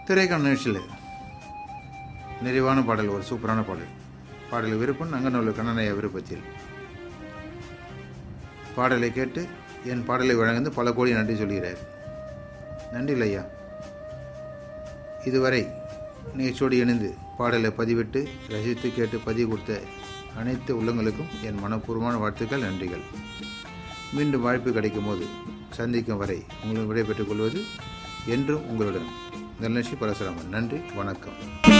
திரைக்கான நிகழ்ச்சியில் நிறைவான பாடல் ஒரு சூப்பரான பாடல் பாடல் விருப்பம் நங்கநல்லூர் கண்ணனையா விருப்பத்தில் பாடலை கேட்டு என் பாடலை வழங்குந்து பல கோடி நன்றி சொல்கிறார் நன்றி ஐயா இதுவரை நிகழ்ச்சியோடு இணைந்து பாடலை பதிவிட்டு ரசித்து கேட்டு பதிவு கொடுத்த அனைத்து உள்ளங்களுக்கும் என் மனப்பூர்வமான வாழ்த்துக்கள் நன்றிகள் மீண்டும் வாய்ப்பு கிடைக்கும் போது சந்திக்கும் வரை உங்களை விடைபெற்றுக் கொள்வது என்றும் உங்களுடன் தனலட்சுமி பரசுராமன் நன்றி வணக்கம்